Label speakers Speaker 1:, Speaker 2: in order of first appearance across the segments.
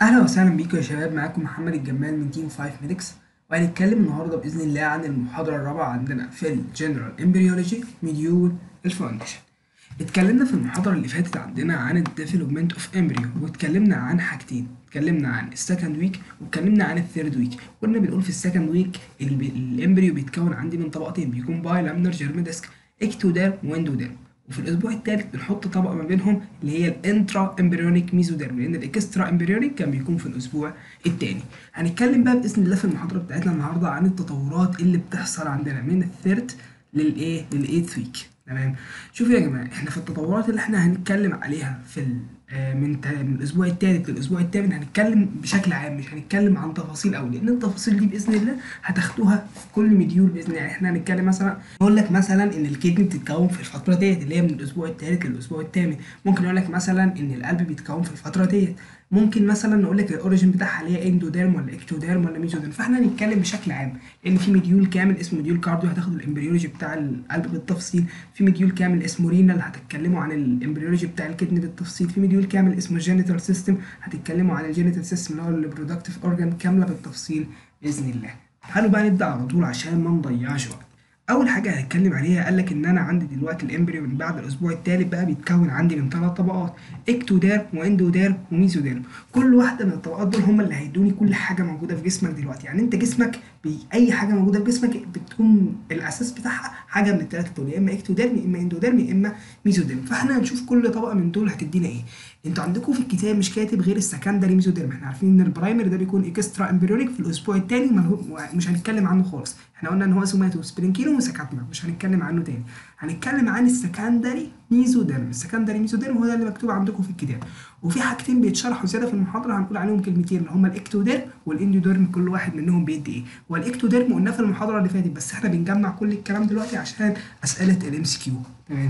Speaker 1: اهلا وسهلا بيكم يا شباب معاكم محمد الجمال من تيم 5 ميديكس وهنتكلم النهارده باذن الله عن المحاضره الرابعه عندنا في الجنرال امبريولوجي ميديول الفاونديشن اتكلمنا في المحاضره اللي فاتت عندنا عن الديفلوبمنت اوف امبريو واتكلمنا عن حاجتين اتكلمنا عن السكند ويك واتكلمنا عن الثيرد ويك كنا بنقول في السكند ويك الامبريو بيتكون عندي من طبقتين بيكون باي لامنر جيرم ديسك اكتوديرم واندوديرم وفي الاسبوع الثالث بنحط طبقه ما بينهم اللي هي الانترا امبريونيك ميزوديرم لان الاكسترا امبريونيك كان بيكون في الاسبوع الثاني هنتكلم بقى باذن الله في المحاضره بتاعتنا النهارده عن التطورات اللي بتحصل عندنا من الثيرد للايه للايث ويك تمام شوفوا يا جماعه احنا في التطورات اللي احنا هنتكلم عليها في ال آه، من تا- من الاسبوع الثالث للاسبوع الثامن هنتكلم بشكل عام مش هنتكلم عن تفاصيل قوي لان التفاصيل دي باذن الله هتاخدوها في كل مديول باذن الله يعني احنا هنتكلم مثلا اقول لك مثلا ان الكدني بتتكون في الفتره ديت اللي هي من الاسبوع الثالث للاسبوع الثامن ممكن اقول لك مثلا ان القلب بيتكون في الفتره ديت ممكن مثلا نقول لك الاوريجن بتاعها اللي هي اندوديرم ولا اكتوديرم ولا ميزوديرم فاحنا هنتكلم بشكل عام لان في مديول كامل اسمه مديول كارديو هتاخد الامبريولوجي بتاع القلب بالتفصيل في مديول كامل اسمه رينال هتتكلموا عن الامبريولوجي بتاع الكدني بالتفصيل في مديول كامل اسمه جينيتال سيستم هتتكلموا عن الجينيتال سيستم اللي هو الريبرودكتيف اورجان كامله بالتفصيل باذن الله تعالوا بقى نبدا على طول عشان ما نضيعش وقت اول حاجه هنتكلم عليها قال لك ان انا عندي دلوقتي الامبريو من بعد الاسبوع الثالث بقى بيتكون عندي من ثلاث طبقات اكتوديرم واندوديرم وميزوديرم كل واحده من الطبقات دول هم اللي هيدوني كل حاجه موجوده في جسمك دلوقتي يعني انت جسمك بي اي حاجه موجوده في جسمك بتكون الاساس بتاعها حاجه من الثلاثه دول يا اما اكتوديرم يا اما اندوديرم يا اما ميزوديرم فاحنا هنشوف كل طبقه من دول هتدينا ايه انتوا عندكم في الكتاب مش كاتب غير السكندري ميزوديرم احنا عارفين ان البرايمري ده بيكون اكسترا امبريونيك في الاسبوع الثاني مش هنتكلم عنه خالص احنا قلنا ان هو سوماتو سبرينكينو وسكتنا مش هنتكلم عنه تاني هنتكلم عن السكندري ميزوديرم السكندري ميزوديرم هو ده اللي مكتوب عندكم في الكتاب وفي حاجتين بيتشرحوا زياده في المحاضره هنقول عليهم كلمتين اللي هم الاكتوديرم والاندوديرم كل واحد منهم بيدي ايه والاكتوديرم قلناه في المحاضره اللي فاتت بس احنا بنجمع كل الكلام دلوقتي عشان اسئله الام سي كيو تمام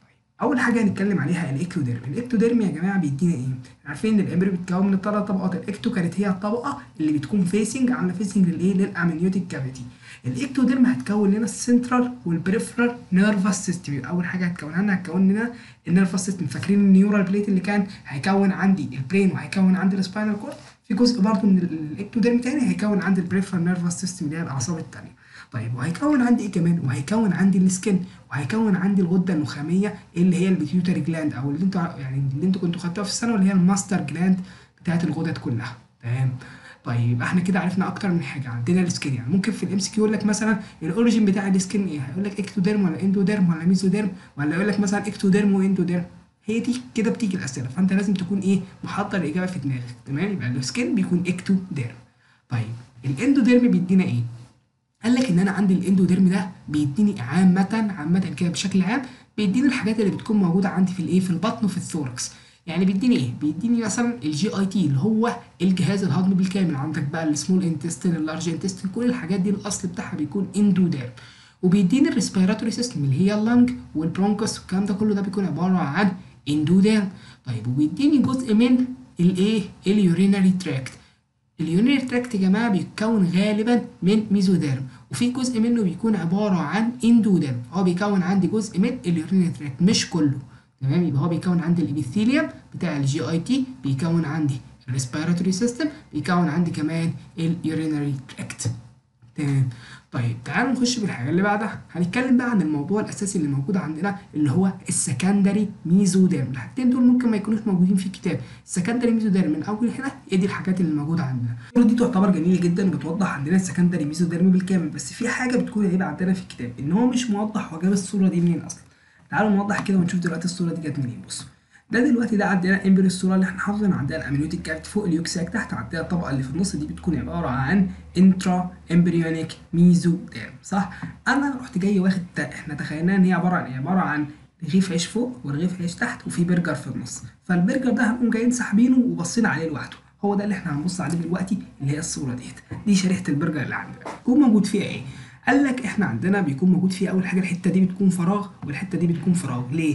Speaker 1: اول حاجه هنتكلم عليها الاكتوديرم الاكتوديرم يا جماعه بيدينا ايه عارفين ان الامبريو بيتكون من الثلاث طبقات الاكتو كانت هي الطبقه اللي بتكون فيسنج عامله فيسنج للايه للامنيوتيك كافيتي الاكتوديرم هتكون لنا السنترال والبريفرال نيرفس سيستم اول حاجه هتكونها لنا هتكون لنا النيرفس سيستم فاكرين النيورال بليت اللي كان هيكون عندي البرين وهيكون عندي السباينال كورد في جزء برضه من الاكتوديرم تاني هيكون عندي البريفرال نيرفس سيستم اللي هي الاعصاب التانيه طيب وهيكون عندي ايه كمان وهيكون عندي السكن وهيكون عندي الغده النخاميه اللي هي البيتيوتري جلاند او اللي انتوا يعني اللي انتوا كنتوا خدتوها في الثانوي اللي هي الماستر جلاند بتاعت الغدد كلها تمام طيب احنا كده عرفنا اكتر من حاجه عندنا السكن يعني ممكن في الام سي كيو يقول لك مثلا الاوريجين بتاع السكن ايه هيقول لك اكتوديرم ولا اندوديرم ولا ميزوديرم ولا يقول لك مثلا اكتوديرم واندوديرم هي دي كده بتيجي الاسئله فانت لازم تكون ايه محضر الاجابه في دماغك تمام يبقى السكن بيكون اكتوديرم طيب الاندوديرم بيدينا ايه قال لك ان انا عندي الاندوديرم ده بيديني عامه عامه كده بشكل عام بيديني الحاجات اللي بتكون موجوده عندي في الايه في البطن وفي الثوركس يعني بيديني ايه بيديني مثلا الجي اي تي اللي هو الجهاز الهضمي بالكامل عندك بقى السمول انتستين اللارج انتستين كل الحاجات دي الاصل بتاعها بيكون اندوديرم وبيديني الريسبيراتوري سيستم اللي هي اللنج والبرونكوس والكلام ده كله ده بيكون عباره عن اندوديرم طيب وبيديني جزء من الايه اليورينري تراكت اليورينري تراكت يا جماعه بيتكون غالبا من ميزوديرم وفي جزء منه بيكون عباره عن اندوديرم هو بيكون عندي جزء من اليورينري تراكت مش كله تمام يبقى هو بيكون عندي الابيثيليوم بتاع الجي اي تي بيكون عندي الريسبيراتوري سيستم بيكون عندي كمان اليورينري تراكت تمام طيب تعالوا نخش بالحاجه اللي بعدها هنتكلم بقى عن الموضوع الاساسي اللي موجود عندنا اللي هو السكندري ميزوديرم الحاجتين دول ممكن ما يكونوش موجودين في الكتاب السكندري ميزوديرم من اول هنا هي دي الحاجات اللي موجوده عندنا الصوره دي تعتبر جميله جدا وبتوضح عندنا السكندري ميزوديرم بالكامل بس في حاجه بتكون عيب عندنا في الكتاب ان هو مش موضح هو جاب الصوره دي منين اصلا تعالوا نوضح كده ونشوف دلوقتي الصوره دي جت منين بصوا ده دلوقتي ده عندنا امبريو الصوره اللي احنا حافظين عندنا الامنيوتيك كافيتي فوق اليوكساك تحت عندنا الطبقه اللي في النص دي بتكون عباره عن انترا امبريونيك ميزوديرم صح انا رحت جاي واخد احنا تخيلنا ان هي عباره عن ايه عباره عن رغيف عيش فوق ورغيف عيش تحت وفي برجر في النص فالبرجر ده هنقوم جايين ساحبينه وبصينا عليه لوحده هو ده اللي احنا هنبص عليه دلوقتي اللي هي الصوره ديت دي شريحه البرجر اللي عندنا بيكون موجود فيها ايه قال لك احنا عندنا بيكون موجود فيها اول حاجه الحته دي بتكون فراغ والحته دي بتكون فراغ ليه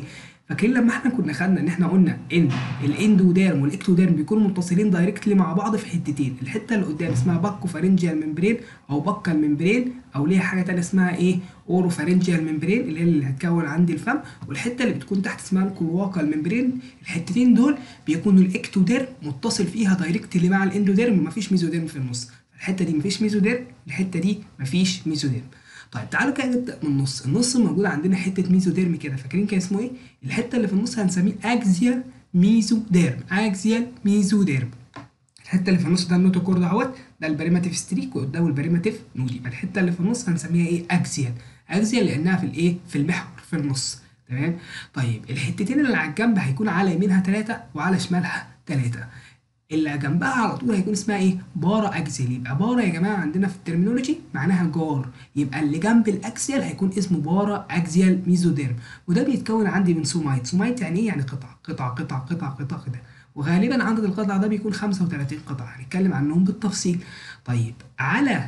Speaker 1: فاكرين لما احنا كنا خدنا ان احنا قلنا ان الاندوديرم والاكتوديرم بيكونوا متصلين دايركتلي مع بعض في حتتين الحته اللي قدام اسمها باكو فارنجيال ممبرين او باكال ممبرين او ليها حاجه تانية اسمها ايه اورو فارنجيال ممبرين اللي هي اللي هتكون عندي الفم والحته اللي بتكون تحت اسمها الكلواكال ممبرين الحتتين دول بيكونوا الاكتوديرم متصل فيها دايركتلي مع الاندوديرم ومفيش ميزوديرم في النص الحته دي مفيش ميزوديرم الحته دي مفيش ميزوديرم طيب تعالوا كده نبدا من النص النص موجود عندنا حته ميزوديرم كده فاكرين كان اسمه ايه الحته اللي في النص هنسميه اكزيال ميزوديرم اكزيال ميزوديرم الحته اللي في النص ده النوتوكورد اهوت ده البريماتيف ستريك وقدامه البريماتيف نود يبقى الحته اللي في النص هنسميها ايه اكزيال اكزيال لانها في الايه في المحور في النص تمام طيب الحتتين اللي على الجنب هيكون على يمينها ثلاثه وعلى شمالها ثلاثه اللي جنبها على طول هيكون اسمها ايه بارا اكسيال يبقى بارا يا جماعه عندنا في الترمينولوجي معناها جار يبقى اللي جنب الاكسيال هيكون اسمه بارا اكسيال ميزوديرم وده بيتكون عندي من سومايت سومايت يعني ايه يعني قطع قطع قطع قطع قطع كده وغالبا عدد القطع ده بيكون 35 قطعه هنتكلم عنهم بالتفصيل طيب على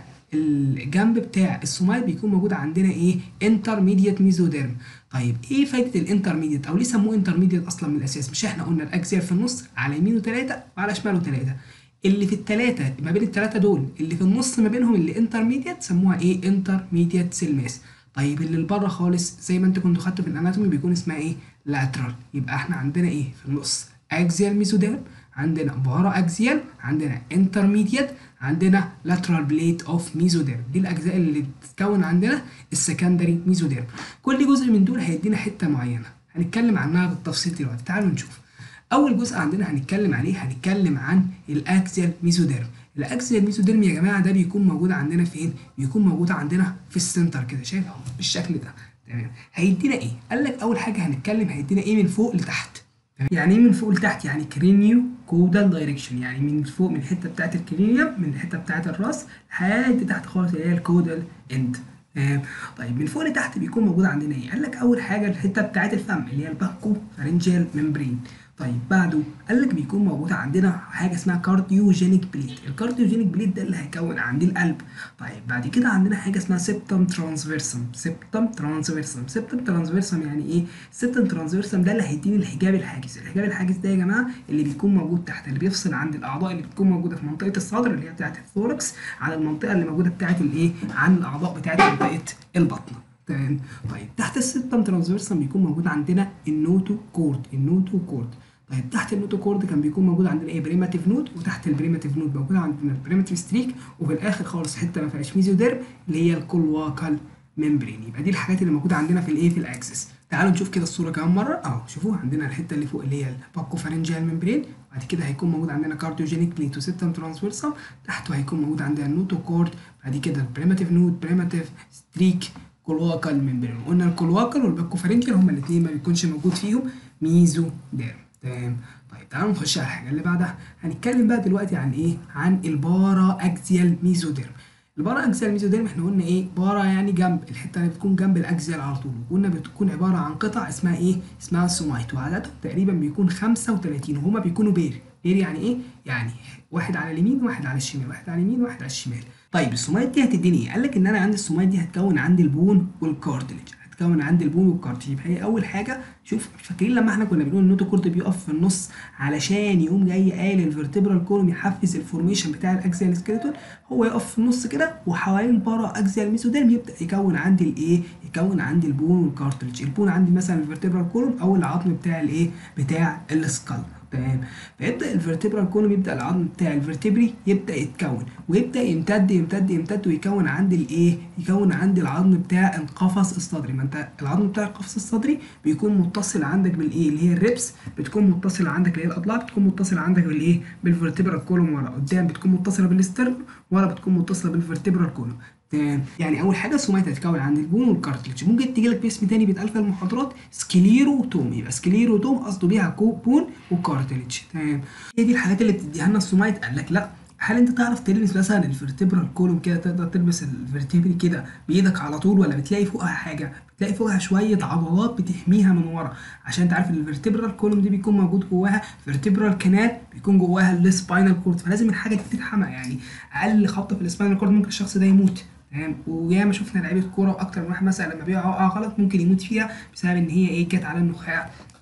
Speaker 1: الجنب بتاع السومايت بيكون موجود عندنا ايه انترميديت ميزوديرم طيب ايه فايده الانترميديت او ليه سموه انترميديت اصلا من الاساس مش احنا قلنا الاكسيال في النص على يمينه ثلاثه وعلى شماله ثلاثه اللي في الثلاثه ما بين الثلاثه دول اللي في النص ما بينهم اللي انترميديت سموها ايه انترميديت سيلماس طيب اللي لبره خالص زي ما انت كنت خدته في الاناتومي بيكون اسمها ايه لاترال يبقى احنا عندنا ايه في النص اكسيال ميزوديرم عندنا بارا اكسيال عندنا انترميديت عندنا lateral plate of mesoderm دي الاجزاء اللي بتتكون عندنا السكندري ميزوديرم كل جزء من دول هيدينا حته معينه هنتكلم عنها بالتفصيل دلوقتي تعالوا نشوف اول جزء عندنا هنتكلم عليه هنتكلم عن الاكسيال ميزوديرم الاكسيال ميزوديرم يا جماعه ده بيكون موجود عندنا فين بيكون موجود عندنا في السنتر كده شايف اهو بالشكل ده تمام هيدينا ايه قال لك اول حاجه هنتكلم هيدينا ايه من فوق لتحت يعني ايه من فوق لتحت يعني كرينيو كودال دايركشن يعني من فوق من الحته بتاعت الكرينيوم من الحته بتاعت الراس لحد تحت خالص اللي هي الكودال اند تمام طيب من فوق لتحت بيكون موجود عندنا ايه قال لك اول حاجه الحته بتاعت الفم اللي هي الباكو فارنجيال ممبرين طيب بعده قال لك بيكون موجود عندنا حاجه اسمها كارديوجينيك بليد الكارديوجينيك بليد ده اللي هيكون عندي القلب طيب بعد كده عندنا حاجه اسمها سيبتم ترانسفيرسم سيبتم ترانسفيرسم سيبتم ترانسفيرسم يعني ايه سيبتم ترانسفيرسم ده اللي هيديني الحجاب الحاجز الحجاب الحاجز ده يا جماعه اللي بيكون موجود تحت اللي بيفصل عند الاعضاء اللي بتكون موجوده في منطقه الصدر اللي هي بتاعت الثوركس عن المنطقه اللي موجوده بتاعت الايه عن الاعضاء بتاعت منطقه البطن تمام طيب تحت السيبتم ترانسفيرسم بيكون موجود عندنا النوتو كورد النوتو كورد طيب تحت النوتو كورد كان بيكون موجود عندنا ايه بريماتيف نود وتحت البريماتيف نود موجود عندنا البريماتيف ستريك وفي الاخر خالص حته ما فيهاش ميزوديرم اللي هي الكولواكال ممبرين يبقى دي الحاجات اللي موجوده عندنا في الايه في الاكسس تعالوا نشوف كده الصوره كمان مره اهو شوفوا عندنا الحته اللي فوق اللي هي الباكو فارنجيال ممبرين بعد كده هيكون موجود عندنا كارديوجينيك بليتو سيستم ترانسفيرسم تحته هيكون موجود عندنا النوتو كورد بعد كده البريماتيف نود بريماتيف ستريك كولواكال ممبرين قلنا الكولواكال والباكو فارنجيال هما الاثنين ما بيكونش موجود فيهم ميزو ديرم تمام طيب تعالوا نخش على الحاجه اللي بعدها هنتكلم بقى دلوقتي عن ايه عن البارا اكسيال ميزوديرم البارا اكسيال ميزوديرم احنا قلنا ايه بارا يعني جنب الحته اللي بتكون جنب الاكسيال على طول قلنا بتكون عباره عن قطع اسمها ايه اسمها السومايت وعددهم تقريبا بيكون 35 وهما بيكونوا بير بير يعني ايه يعني واحد على اليمين وواحد على الشمال واحد على اليمين وواحد على الشمال طيب السومايت دي هتديني ايه قال لك ان انا عندي السومايت دي هتكون عندي البون والكارتلج هتكون عندي البون والكارتلج يبقى هي اول حاجه شوف فاكرين لما احنا كنا بنقول النوتو كورد بيقف في النص علشان يقوم جاي قايل الفرتبرال كولوم يحفز الفورميشن بتاع الاكسيال سكيلتون هو يقف في النص كده وحوالين البارا اكسيال ميزوديرم يبدا يكون عندي الايه يكون عندي البون والكارتلج البون عندي مثلا الفرتبرال كولوم او العظم بتاع الايه بتاع السكال تمام فيبدا الفرتبرال كولوم يبدا العظم بتاع الفرتبري يبدا يتكون ويبدا يمتد يمتد يمتد ويكون عندي الايه يكون عندي العظم بتاع القفص الصدري ما انت العظم بتاع القفص الصدري بيكون متصل عندك بالايه اللي هي الريبس بتكون متصله عندك اللي هي الاضلاع بتكون متصله عندك بالايه بالفرتبرال كولوم ورا قدام بتكون متصله بالسترن ورا بتكون متصله بالفرتبرال كولوم تمام يعني اول حاجه السومات هتتكون عند البون والكارتلج ممكن تيجي لك باسم تاني بيتقال في المحاضرات سكليروتوم يبقى سكليروتوم قصده بيها كو بون وكارتلج تمام هي دي الحاجات اللي بتديها لنا السومايت قال لك لا هل انت تعرف تلبس مثلا الفرتبرال كولوم كده تقدر تلبس الفرتبري كده بايدك على طول ولا بتلاقي فوقها حاجه بتلاقي فوقها شويه عضلات بتحميها من ورا عشان انت عارف الفرتبرال كولوم دي بيكون موجود جواها فرتبرال كانال بيكون جواها السباينال كورد فلازم الحاجه دي تتحمى يعني اقل خبطه في السباينال كورد ممكن الشخص ده يموت تمام وياما شفنا لعيبه كوره واكتر من واحد مثلا لما بيقع وقعه غلط ممكن يموت فيها بسبب ان هي ايه جت على النخاع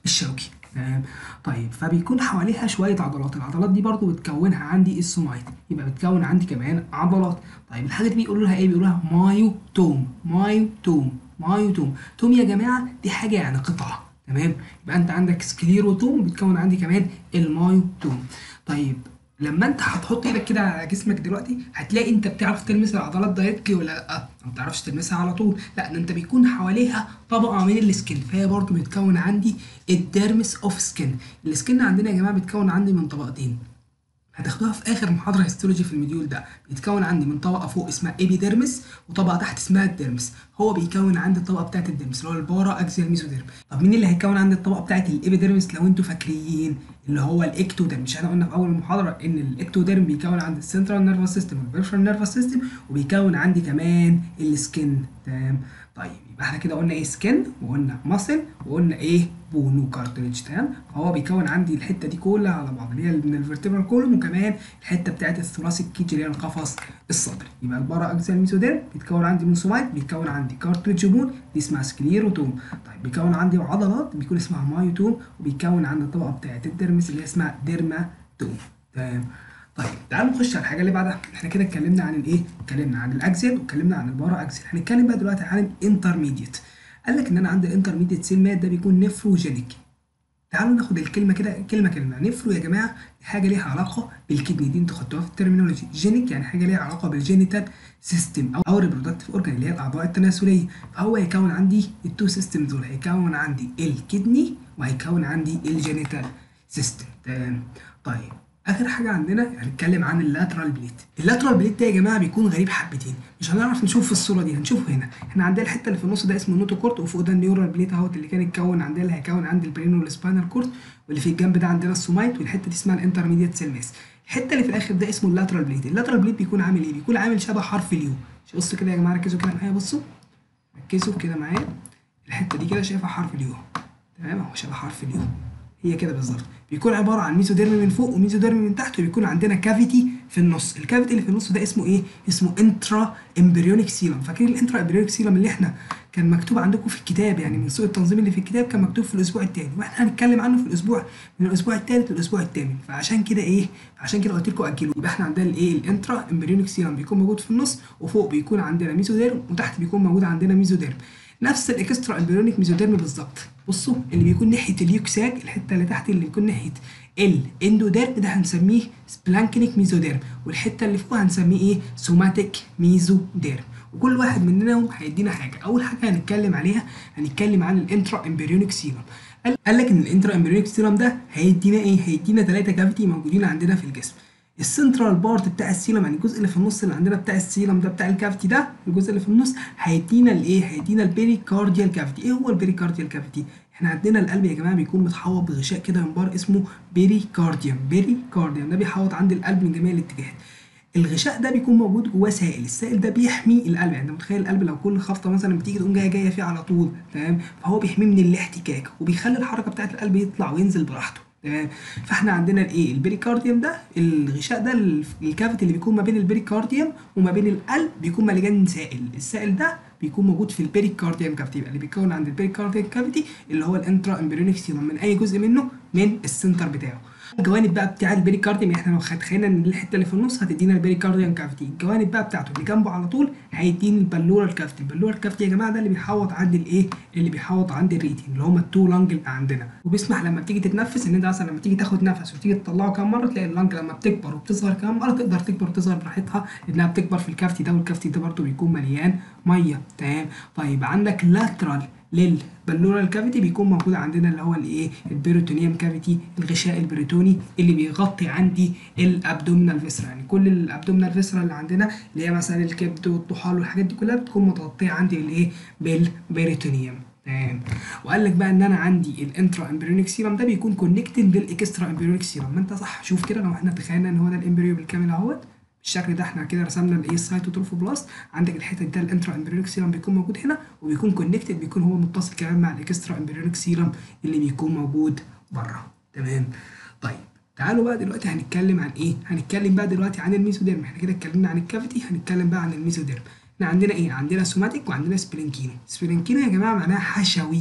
Speaker 1: الشوكي تمام طيب فبيكون حواليها شويه عضلات العضلات دي برضو بتكونها عندي السومايت يبقى بتكون عندي كمان عضلات طيب الحاجه دي بيقولوا لها ايه بيقولوا لها مايو توم مايو توم مايو توم توم يا جماعه دي حاجه يعني قطعه تمام يبقى انت عندك سكليروتوم بتكون عندي كمان المايو توم طيب لما انت هتحط ايدك كده على جسمك دلوقتي هتلاقي انت بتعرف تلمس العضلات دايركتلي ولا لا ما بتعرفش تلمسها على طول لا ده انت بيكون حواليها طبقه من السكن فهي برضو بتكون عندي الديرمس اوف سكن السكن عندنا يا جماعه بتكون عندي من طبقتين هتاخدوها في اخر محاضره هيستولوجي في المديول ده بيتكون عندي من طبقه فوق اسمها ايبيديرمس وطبقه تحت اسمها الديرمس هو بيكون عندي الطبقه بتاعت الديرمس اللي هو البارا اكزيال ميزوديرم طب مين اللي هيكون عندي الطبقه بتاعت الايبيديرمس لو انتوا فاكرين اللي هو الاكتوديرم مش احنا قلنا في اول المحاضره ان الاكتوديرم بيكون عندي السنترال نيرفس سيستم والبريفرال نيرفس سيستم وبيكون عندي كمان السكن تمام طيب يبقى احنا كده قلنا ايه سكن وقلنا ماسل وقلنا ايه بون وكارتريج تمام فهو بيكون عندي الحته دي كلها على بعض اللي هي من الفرتبرال كولوم وكمان الحته بتاعت الثوراسيك كيج اللي هي القفص الصدري يبقى البارا اكزيال ميزوديرم بيتكون عندي من سومايت بيتكون عندي كارتريج بون دي اسمها سكليروتوم طيب بيكون عندي عضلات بيكون اسمها مايوتوم وبيكون عندي الطبقه بتاعت الديرمس اللي هي اسمها ديرماتوم تمام طيب تعالوا نخش على الحاجه اللي بعدها احنا كده اتكلمنا عن الايه اتكلمنا عن الاكزيال واتكلمنا عن البارا اكزيال هنتكلم بقى دلوقتي عن الانترميديت قال لك ان انا عندي الانترميديت سيل مات ده بيكون نفروجينيك تعالوا ناخد الكلمه كده كلمه كلمه نفرو يا جماعه حاجه ليها علاقه بالكدني دي انتوا خدتوها في الترمينولوجي جينيك يعني حاجه ليها علاقه بالجينيتال سيستم او او ريبرودكتيف اورجان اللي هي الاعضاء التناسليه فهو هيكون عندي التو سيستم دول هيكون عندي الكدني وهيكون عندي الجينيتال سيستم تمام طيب اخر حاجه عندنا هنتكلم عن اللاترال بليت اللاترال بليت ده يا جماعه بيكون غريب حبتين مش هنعرف نشوف في الصوره دي هنشوفه هنا احنا عندنا الحته اللي في النص ده اسمه نوتوكورت وفوق ده النيورال بليت اهوت اللي كان اتكون عندنا اللي هيكون عندي البرين والسباينال كورت واللي في الجنب ده عندنا السومايت والحته دي اسمها الانترميديت سيل ماس الحته اللي في الاخر ده اسمه اللاترال بليت اللاترال بليت بيكون عامل ايه بيكون عامل شبه حرف اليو بصوا كده يا جماعه ركزوا كده معايا بصوا ركزوا كده معايا الحته دي كده شايفها حرف اليو تمام اهو شبه حرف اليو هي كده بالظبط بيكون عباره عن ميزوديرم من فوق وميزوديرم من تحت وبيكون عندنا كافيتي في النص الكافيتي اللي في النص ده اسمه ايه اسمه انترا امبريونيك سيلم فاكرين الانترا امبريونيك سيلم اللي احنا كان مكتوب عندكم في الكتاب يعني من سوء التنظيم اللي في الكتاب كان مكتوب في الاسبوع الثاني واحنا هنتكلم عنه في الاسبوع من الاسبوع الثالث للاسبوع الثامن فعشان كده ايه عشان كده قلت لكم اجلوا يبقى احنا عندنا الايه الانترا امبريونيك سيلم بيكون موجود في النص وفوق بيكون عندنا ميزوديرم وتحت بيكون موجود عندنا ميزوديرم نفس الاكسترا امبريونيك ميزوديرم بالظبط بصوا اللي بيكون ناحيه اليوكساك الحته اللي تحت اللي بيكون ناحيه الاندوديرم ده هنسميه سبلانكينيك ميزوديرم والحته اللي فوق هنسميه ايه سوماتيك ميزوديرم وكل واحد مننا هيدينا حاجه اول حاجه هنتكلم عليها هنتكلم عن الانترا امبريونيك سيرم قال لك ان الانترا امبريونيك سيرم ده هيدينا ايه هيدينا ثلاثه كافيتي موجودين عندنا في الجسم السنترال بارت بتاع السيلم يعني الجزء اللي في النص اللي عندنا بتاع السيلم ده بتاع الكافيتي ده الجزء اللي في النص هيدينا الايه هيدينا البيريكارديال كافيتي ايه هو البيريكارديال كافيتي احنا عندنا القلب يا جماعه بيكون متحوط بغشاء كده من بره اسمه بيريكارديوم بيريكارديوم ده بيحوط عند القلب من جميع الاتجاهات الغشاء ده بيكون موجود جواه سائل السائل ده بيحمي القلب يعني انت متخيل القلب لو كل خبطه مثلا بتيجي تقوم جايه جايه فيه على طول تمام فهو بيحميه من الاحتكاك وبيخلي الحركه بتاعه القلب يطلع وينزل براحته تمام فاحنا عندنا الايه البريكارديوم ده الغشاء ده الكافيتي اللي بيكون ما بين البريكارديوم وما بين القلب بيكون مليان سائل السائل ده بيكون موجود في البريكارديوم كافيتي يبقى اللي بيكون عند البريكارديوم كافيتي اللي هو الانترا امبريونيك سيلم من اي جزء منه من السنتر بتاعه الجوانب بقى بتاع البريكارديوم احنا لو تخيلنا ان الحته اللي في النص هتدينا البريكارديوم كافيتي الجوانب بقى بتاعته اللي جنبه على طول هيديني البلورال كافيتي البلورال كافيتي يا جماعه ده اللي بيحوط عند الايه اللي بيحوط عند الريتين اللي هم التو لانج اللي عندنا وبيسمح لما بتيجي تتنفس ان انت مثلا لما تيجي تاخد نفس وتيجي تطلعه كام مره تلاقي اللانج لما بتكبر وبتصغر كام مره تقدر تكبر وتصغر براحتها لانها بتكبر في الكافيتي ده والكافيتي ده برده بيكون مليان ميه تمام طيب عندك لاترال للبلورال كافيتي بيكون موجود عندنا اللي هو الايه البيروتونيوم كافيتي الغشاء البريتوني اللي بيغطي عندي الابدومينال فيسرا يعني كل الابدومينال فيسرا اللي عندنا اللي هي مثلا الكبد والطحال والحاجات دي كلها بتكون متغطيه عندي بالايه بالبريتونيوم تمام وقال لك بقى ان انا عندي الانترا امبريونيك سيرم ده بيكون كونكتد بالاكسترا امبريونيك سيرم ما انت صح شوف كده لو احنا تخيلنا ان هو ده الامبريو بالكامل اهوت بالشكل ده احنا كده رسمنا الايه السايتوتروفوبلاست عندك الحته ده الانترا امبريونيك سيرم بيكون موجود هنا وبيكون كونكتد بيكون هو متصل كمان مع الاكسترا امبريونيك سيرم اللي بيكون موجود بره تمام طيب تعالوا بقى دلوقتي هنتكلم عن ايه هنتكلم بقى دلوقتي عن الميزوديرم احنا كده اتكلمنا عن الكافيتي هنتكلم بقى عن الميزوديرم احنا عندنا ايه عندنا سوماتيك وعندنا سبلينكينو سبلينكينو يا جماعه معناها حشوي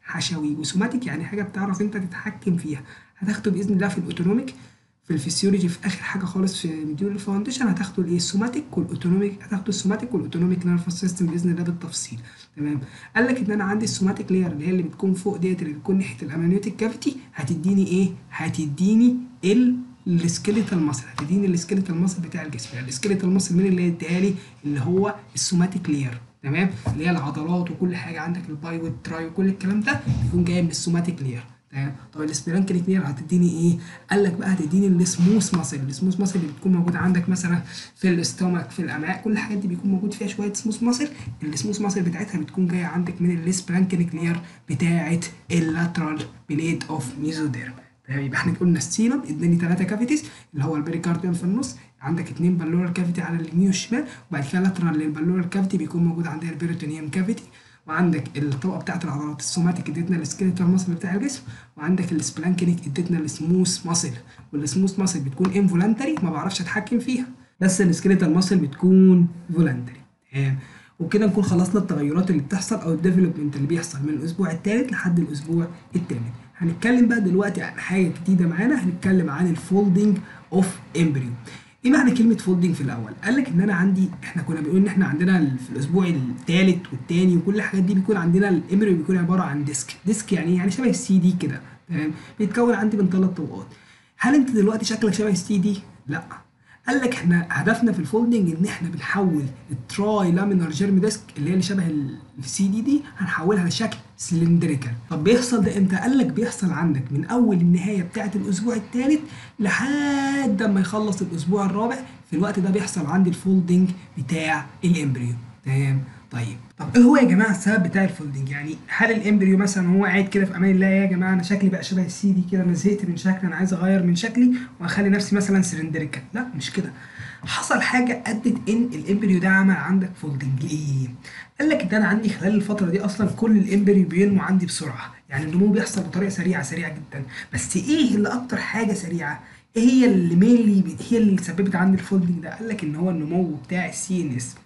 Speaker 1: حشوي وسوماتيك يعني حاجه بتعرف انت تتحكم فيها هتاخده باذن الله في الاوتونوميك في الفسيولوجي في اخر حاجه خالص في مديول فاونديشن هتاخدوا الايه السوماتيك والاوتونوميك هتاخدوا السوماتيك والاوتونوميك نيرفس سيستم باذن الله بالتفصيل تمام قال لك ان انا عندي السوماتيك لاير اللي هي اللي بتكون فوق ديت اللي بتكون ناحيه الامنيوتيك كافيتي هتديني ايه هتديني ال السكيليتال ماسل هتديني السكيليتال ماسل بتاع الجسم يعني السكيليتال ماسل مين اللي اديها لي اللي هو السوماتيك لاير تمام اللي هي العضلات وكل حاجه عندك الباي والتراي وكل الكلام ده بيكون جاي من السوماتيك لاير تمام طب السبيرانكل كلير هتديني ايه قال لك بقى هتديني السموث ماسل السموث ماسل اللي بتكون موجوده عندك مثلا في الاستومك في الامعاء كل الحاجات دي بيكون موجود فيها شويه سموث ماسل السموث ماسل بتاعتها بتكون جايه عندك من السبيرانكل كلير بتاعه اللاترال بليد اوف ميزوديرم تمام يبقى احنا قلنا السينم اداني ثلاثه كافيتيز اللي هو البريكارديوم في النص عندك اثنين بالورال كافيتي على اليمين والشمال وبعد كده لاترال للبالورال كافيتي بيكون موجود عندها البيروتونيوم كافيتي وعندك الطبقه بتاعت العضلات السوماتيك اديتنا السكيلتال ماسل بتاع الجسم وعندك السبلانكينيك اديتنا السموث ماسل والسموث ماسل بتكون انفولانتري ما بعرفش اتحكم فيها بس السكيلتال ماسل بتكون فولانتري تمام وبكده نكون خلصنا التغيرات اللي بتحصل او الديفلوبمنت اللي بيحصل من الاسبوع الثالث لحد الاسبوع الثامن هنتكلم بقى دلوقتي عن حاجه جديده معانا هنتكلم عن الفولدنج اوف امبريو ايه معنى كلمه فولدنج في الاول قال لك ان انا عندي احنا كنا بنقول ان احنا عندنا في الاسبوع الثالث والثاني وكل الحاجات دي بيكون عندنا الامبريو بيكون عباره عن ديسك ديسك يعني يعني شبه السي دي كده تمام بيتكون عندي من ثلاث طبقات هل انت دلوقتي شكلك شبه السي دي لا قال لك احنا هدفنا في الفولدنج ان احنا بنحول التراي لامينار جيرم ديسك اللي هي اللي شبه السي دي دي هنحولها لشكل سلندريكال طب بيحصل ده امتى قال لك بيحصل عندك من اول النهايه بتاعه الاسبوع الثالث لحد ما يخلص الاسبوع الرابع في الوقت ده بيحصل عندي الفولدنج بتاع الامبريو تمام طيب طب ايه هو يا جماعه السبب بتاع الفولدنج يعني هل الامبريو مثلا هو قاعد كده في امان الله يا جماعه انا شكلي بقى شبه السي دي كده انا زهقت من شكلي انا عايز اغير من شكلي واخلي نفسي مثلا سلندريكال لا مش كده حصل حاجه ادت ان الامبريو ده عمل عندك فولدنج ليه قال لك ان انا عندي خلال الفتره دي اصلا كل الامبريو بينمو عندي بسرعه يعني النمو بيحصل بطريقه سريعه سريعه جدا بس ايه اللي اكتر حاجه سريعه ايه هي اللي مينلي هي اللي سببت عندي الفولدنج ده قال لك ان هو النمو بتاع السي ان اس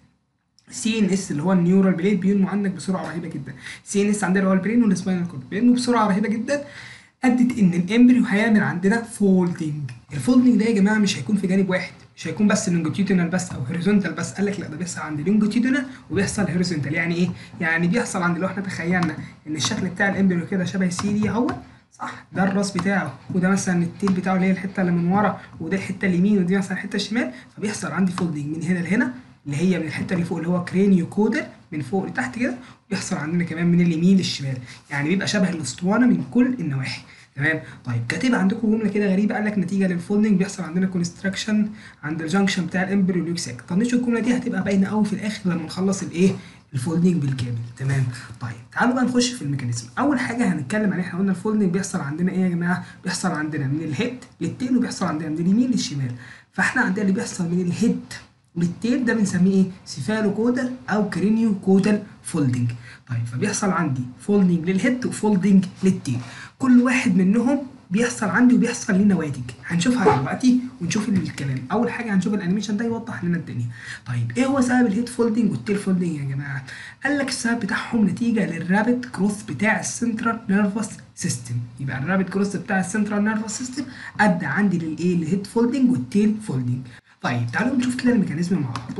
Speaker 1: سي ان اس اللي هو النيورال بليد بينمو عندك بسرعه رهيبه جدا سي ان اس عندنا هو البرين والسباينال كورد بينمو بسرعه رهيبه جدا ادت ان الامبريو هيعمل عندنا فولدنج الفولدنج ده يا جماعه مش هيكون في جانب واحد مش هيكون بس لونجيتيودنال بس او هوريزونتال بس قال لك لا ده بيحصل عند لونجيتيودنال وبيحصل هوريزونتال يعني ايه يعني بيحصل عند لو احنا تخيلنا ان الشكل بتاع الامبريو كده شبه السي دي اهو صح ده الراس بتاعه وده مثلا التيل بتاعه اللي هي الحته اللي من ورا وده الحته اليمين ودي مثلا الحته الشمال فبيحصل عندي فولدنج من هنا لهنا اللي هي من الحته اللي فوق اللي هو كرينيو كودر من فوق لتحت كده ويحصل عندنا كمان من اليمين للشمال يعني بيبقى شبه الاسطوانه من كل النواحي تمام طيب كاتب عندكم جمله كده غريبه قال لك نتيجه للفولدنج بيحصل عندنا كونستراكشن عند الجنكشن بتاع الامبريو ليوكساك طنشوا الجمله دي هتبقى باينه قوي في الاخر لما نخلص الايه الفولدنج بالكامل تمام طيب تعالوا بقى نخش في الميكانيزم اول حاجه هنتكلم عليها احنا قلنا الفولدنج بيحصل عندنا ايه يا جماعه بيحصل عندنا من الهيد للتيل وبيحصل عندنا من اليمين للشمال فاحنا عندنا اللي بيحصل من الهيد للتيل ده بنسميه ايه سيفالو كودال او كرينيو كودال فولدنج طيب فبيحصل عندي فولدنج للهيد وفولدنج للتيل كل واحد منهم بيحصل عندي وبيحصل ليه نواتج هنشوفها دلوقتي ونشوف الكلام اول حاجه هنشوف الانيميشن ده يوضح لنا الدنيا طيب ايه هو سبب الهيد فولدنج والتيل فولدنج يا جماعه قال لك السبب بتاعهم نتيجه للرابid كروث بتاع السنترال نيرفس سيستم يبقى الرابid كروث بتاع السنترال نيرفس سيستم ادى عندي للايه الهيد فولدنج والتيل فولدنج طيب تعالوا نشوف كده الميكانيزم مع بعض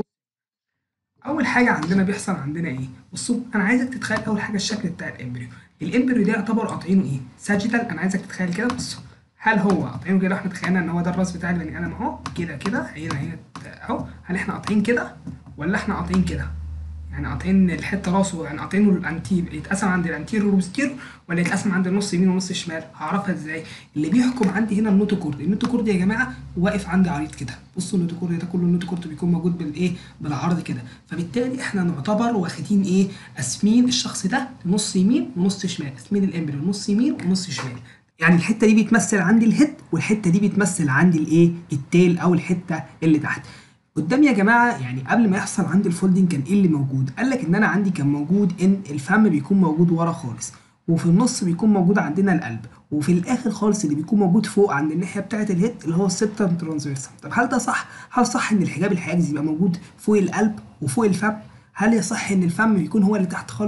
Speaker 1: اول حاجه عندنا بيحصل عندنا ايه بصوا انا عايزك تتخيل اول حاجه الشكل بتاع الامبريو الامبريو ده يعتبر قاطعينه ايه ساجيتال انا عايزك تتخيل كده بصوا هل هو قاطعينه كده احنا تخيلنا ان هو ده الراس بتاع البني ادم اهو كده كده هنا هنا اهو هل احنا قاطعين كده ولا احنا قاطعين كده يعني قاطعين الحته راسه يعني قاطعينه الانتي يتقسم عند الانتيريور والبوستيريور ولا يتقسم عند النص يمين ونص شمال هعرفها ازاي اللي بيحكم عندي هنا النوتوكورد النوتوكورد يا جماعه واقف عندي عريض كده بصوا النوتوكورد ده كله النوتوكورد بيكون موجود بالايه بالعرض كده فبالتالي احنا نعتبر واخدين ايه قاسمين الشخص ده نص يمين ونص شمال قاسمين الامبريو نص يمين ونص شمال يعني الحته دي بتمثل عندي الهيد والحته دي بتمثل عندي الايه التيل او الحته اللي تحت قدامي يا جماعه يعني قبل ما يحصل عندي الفولدنج كان ايه اللي موجود قال لك ان انا عندي كان موجود ان الفم بيكون موجود ورا خالص وفي النص بيكون موجود عندنا القلب وفي الاخر خالص اللي بيكون موجود فوق عند الناحيه بتاعه الهيد اللي هو السبتم ترانسفيرسم طب هل ده صح هل صح ان الحجاب الحاجز يبقى موجود فوق القلب وفوق الفم هل يصح ان الفم يكون هو اللي تحت خالص